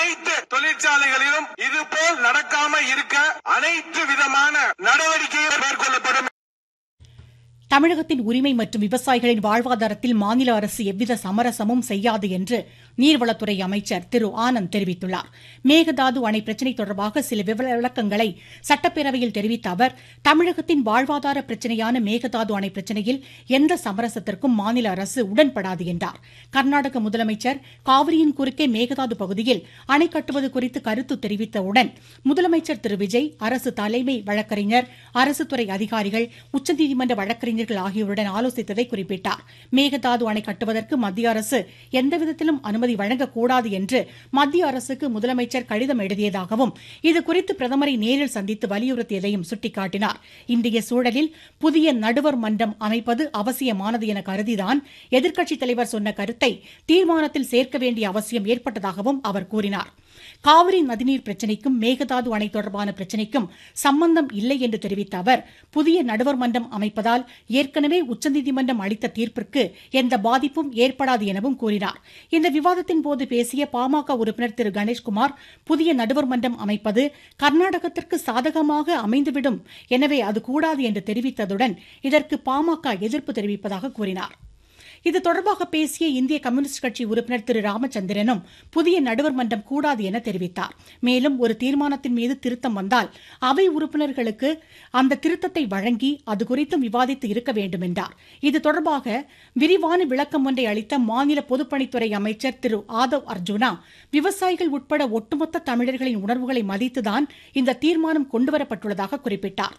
அனைத்து தொழிற்சாலைகளிலும் இதுபோல் நடக்காம இருக்க அனைத்து விதமான நடவடிக்கைகள் மேற்கொள்ளப்படும் தமிழகத்தின் உரிமை மற்றும் விவசாயிகளின் வாழ்வாதாரத்தில் மாநில அரசு எவ்வித சமரசமும் செய்யாது என்று நீர்வளத்துறை அமைச்சர் திரு ஆனந்த் தெரிவித்துள்ளார் மேகதாது அணை பிரச்சினை தொடர்பாக சில விளக்கங்களை சட்டப்பேரவையில் தெரிவித்த அவர் தமிழகத்தின் வாழ்வாதார பிரச்சினையான மேகதாது அணை பிரச்சினையில் எந்த சமரசத்திற்கும் மாநில அரசு உடன்படாது என்றார் கர்நாடக முதலமைச்சர் காவிரியின் குறுக்கே மேகதாது பகுதியில் அணை கட்டுவது குறித்து கருத்து தெரிவித்தவுடன் முதலமைச்சர் திரு விஜய் அரசு தலைமை வழக்கறிஞர் அரசு துறை அதிகாரிகள் உச்சநீதிமன்ற வழக்கறிஞர்கள் ஆகியோருடன் ஆலோசித்ததை குறிப்பிட்டார் மேகதாது அணை கட்டுவதற்கு மத்திய அரசு எந்தவிதத்திலும் அனுமதி வழங்கக்கூடாது என்று மத்திய அரசுக்கு முதலமைச்சர் கடிதம் எழுதியதாகவும் இதுகுறித்து பிரதமரை நேரில் சந்தித்து வலியுறுத்தியதையும் சுட்டிக்காட்டினார் இன்றைய சூழலில் புதிய நடுவர் மன்றம் அமைப்பது அவசியமானது என கருதிதான் எதிர்க்கட்சித் தலைவர் சொன்ன கருத்தை தீர்மானத்தில் சேர்க்க வேண்டிய அவசியம் ஏற்பட்டதாகவும் அவர் கூறினார் காவிரி நதிநீர் பிரச்சினைக்கும் மேகதாது அணை தொடர்பான பிரச்சினைக்கும் சம்பந்தம் இல்லை என்று தெரிவித்த அவர் புதிய நடுவர் மன்றம் அமைப்பதால் ஏற்கனவே உச்சநீதிமன்றம் அளித்த தீர்ப்பிற்கு எந்த பாதிப்பும் ஏற்படாது எனவும் கூறினார் இந்த விவாதத்தின் போது பேசிய பாமக உறுப்பினர் திரு கணேஷ்குமார் புதிய நடுவர் மன்றம் அமைப்பது கர்நாடகத்திற்கு சாதகமாக அமைந்துவிடும் எனவே அது கூடாது என்று தெரிவித்ததுடன் இதற்கு பாமக எதிர்ப்பு தெரிவிப்பதாக கூறினார் இது தொடர்பாக பேசிய இந்திய கம்யூனிஸ்ட் கட்சி உறுப்பினர் திரு ராமச்சந்திரனும் புதிய நடுவர் மன்றம் கூடாது என தெரிவித்தார் மேலும் ஒரு தீர்மானத்தின் மீது திருத்தம் வந்தால் அவை உறுப்பினர்களுக்கு அந்த திருத்தத்தை வழங்கி அது குறித்தும் விவாதித்து இருக்க வேண்டும் என்றார் இது தொடர்பாக விரிவான விளக்கம் ஒன்றை அளித்த மாநில பொதுப்பணித்துறை அமைச்சர் திரு ஆதவ் அர்ஜுனா விவசாயிகள் உட்பட ஒட்டுமொத்த தமிழர்களின் உணர்வுகளை மதித்துதான் இந்த தீர்மானம் கொண்டுவரப்பட்டுள்ளதாக குறிப்பிட்டார்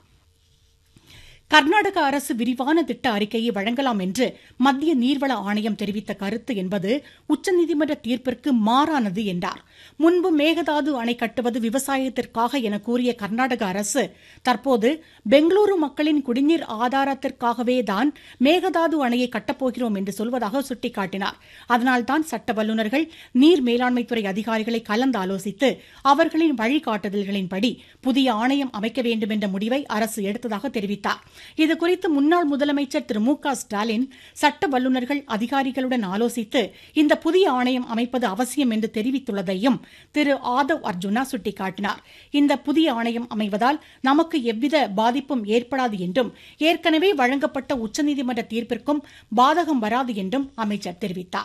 கர்நாடக அரசு விரிவான திட்ட அறிக்கையை வழங்கலாம் என்று மத்திய நீர்வள ஆணையம் தெரிவித்த கருத்து என்பது உச்சநீதிமன்ற தீர்ப்பிற்கு மாறானது என்றார் முன்பு மேகதாது அணை கட்டுவது விவசாயத்திற்காக என கூறிய கர்நாடக அரசு தற்போது பெங்களூரு மக்களின் குடிநீர் ஆதாரத்திற்காகவே தான் மேகதாது அணையை கட்டப்போகிறோம் என்று சொல்வதாக சுட்டிக்காட்டினார் அதனால்தான் சட்ட வல்லுநர்கள் நீர் மேலாண்மைத்துறை அதிகாரிகளை கலந்து ஆலோசித்து அவர்களின் வழிகாட்டுதல்களின்படி புதிய ஆணையம் அமைக்க வேண்டும் என்ற முடிவை அரசு எடுத்ததாக தெரிவித்தார் இதுகுறித்து முன்னாள் முதலமைச்சர் திரு மு க ஸ்டாலின் சட்ட வல்லுநர்கள் அதிகாரிகளுடன் ஆலோசித்து இந்த புதிய ஆணையம் அமைப்பது அவசியம் என்று தெரிவித்துள்ளதையும் திரு ஆதவ் அர்ஜுனா சுட்டிக்காட்டினார் இந்த புதிய ஆணையம் அமைவதால் நமக்கு எவ்வித பாதிப்பும் ஏற்படாது என்றும் ஏற்கனவே வழங்கப்பட்ட உச்சநீதிமன்ற தீர்ப்பிற்கும் பாதகம் வராது என்றும் அமைச்சர் தெரிவித்தார்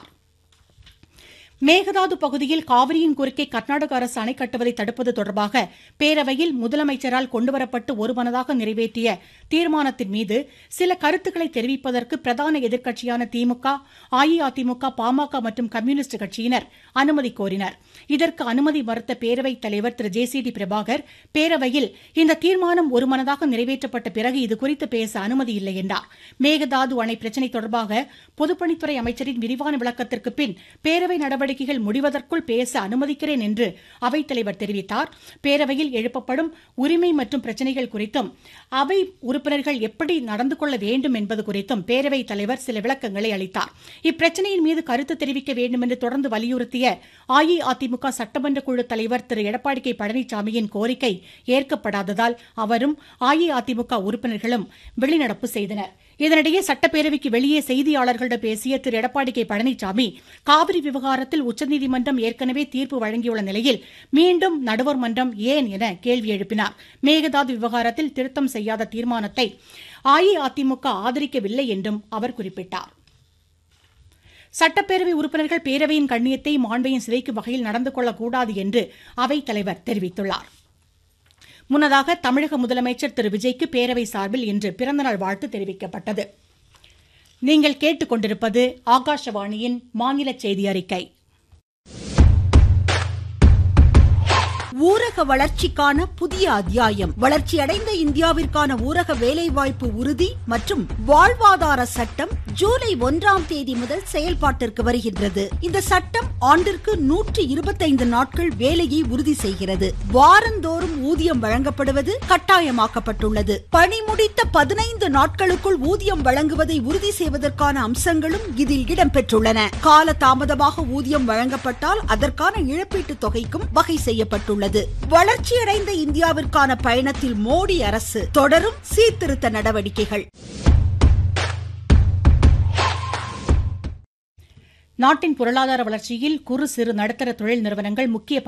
மேகதாது பகுதியில் காவிரியின் குறுக்கே கர்நாடக அரசு அணை கட்டுவதை தடுப்பது தொடர்பாக பேரவையில் முதலமைச்சரால் கொண்டுவரப்பட்டு ஒருமனதாக நிறைவேற்றிய தீர்மானத்தின் மீது சில கருத்துக்களை தெரிவிப்பதற்கு பிரதான எதிர்க்கட்சியான திமுக அஇஅதிமுக பாமக மற்றும் கம்யூனிஸ்ட் கட்சியினர் அனுமதி கோரினர் இதற்கு அனுமதி மறுத்த பேரவைத் தலைவர் திரு ஜே சி டி பிரபாகர் பேரவையில் இந்த தீர்மானம் ஒருமனதாக நிறைவேற்றப்பட்ட பிறகு இதுகுறித்து பேச அனுமதி இல்லை என்றார் மேகதாது அணை பிரச்சினை தொடர்பாக பொதுப்பணித்துறை அமைச்சரின் விரிவான விளக்கத்திற்கு பின் பேரவை நடவடிக்கைகள் முடிவதற்குள் பேச அனுமதிக்கிறேன் என்று அவைத்தலைவர் தெரிவித்தார் பேரவையில் எழுப்பப்படும் உரிமை மற்றும் பிரச்சினைகள் குறித்தும் அவை உறுப்பினர்கள் எப்படி நடந்து கொள்ள வேண்டும் என்பது குறித்தும் பேரவைத் தலைவர் சில விளக்கங்களை அளித்தார் இப்பிரச்சினையின் மீது கருத்து தெரிவிக்க வேண்டும் என்று தொடர்ந்து வலியுறுத்திய அஇஅதிமுக சட்டமன்ற குழு தலைவர் திரு எடப்பாடி கே பழனிசாமியின் கோரிக்கை ஏற்கப்படாததால் அவரும் அஇஅதிமுக உறுப்பினர்களும் வெளிநடப்பு செய்தனர் இதனிடையே சட்டப்பேரவைக்கு வெளியே செய்தியாளர்களிடம் பேசிய திரு எடப்பாடி கே பழனிசாமி காவிரி விவகாரத்தில் உச்சநீதிமன்றம் ஏற்கனவே தீர்ப்பு வழங்கியுள்ள நிலையில் மீண்டும் நடுவர் மன்றம் ஏன் என கேள்வி எழுப்பினார் மேகதாது விவகாரத்தில் திருத்தம் செய்யாத தீர்மானத்தை அஇஅதிமுக ஆதரிக்கவில்லை என்றும் அவர் குறிப்பிட்டார் சட்டப்பேரவை உறுப்பினர்கள் பேரவையின் கண்ணியத்தை மாண்பையும் சிதைக்கும் வகையில் நடந்து கொள்ளக்கூடாது என்று அவைத் தலைவர் தெரிவித்துள்ளார் முன்னதாக தமிழக முதலமைச்சர் திரு விஜய்க்கு பேரவை சார்பில் இன்று பிறந்தநாள் வாழ்த்து தெரிவிக்கப்பட்டது நீங்கள் கேட்டுக்கொண்டிருப்பது ஆகாஷவாணியின் மாநில செய்தி அறிக்கை ஊரக வளர்ச்சிக்கான புதிய அத்தியாயம் வளர்ச்சியடைந்த இந்தியாவிற்கான ஊரக வேலைவாய்ப்பு உறுதி மற்றும் வாழ்வாதார சட்டம் ஜூலை ஒன்றாம் தேதி முதல் செயல்பாட்டிற்கு வருகின்றது இந்த சட்டம் ஆண்டிற்கு நூற்றி இருபத்தைந்து நாட்கள் வேலையை உறுதி செய்கிறது வாரந்தோறும் ஊதியம் வழங்கப்படுவது கட்டாயமாக்கப்பட்டுள்ளது பணி முடித்த பதினைந்து நாட்களுக்குள் ஊதியம் வழங்குவதை உறுதி செய்வதற்கான அம்சங்களும் இதில் இடம்பெற்றுள்ளன கால தாமதமாக ஊதியம் வழங்கப்பட்டால் அதற்கான இழப்பீட்டுத் தொகைக்கும் வகை செய்யப்பட்டுள்ளது வளர்ச்சியடைந்த இந்தியாவிற்கான பயணத்தில் மோடி அரசு தொடரும் சீர்திருத்த நடவடிக்கைகள் நாட்டின் பொருளாதார வளர்ச்சியில் குறு சிறு நடுத்தர தொழில் நிறுவனங்கள் முக்கிய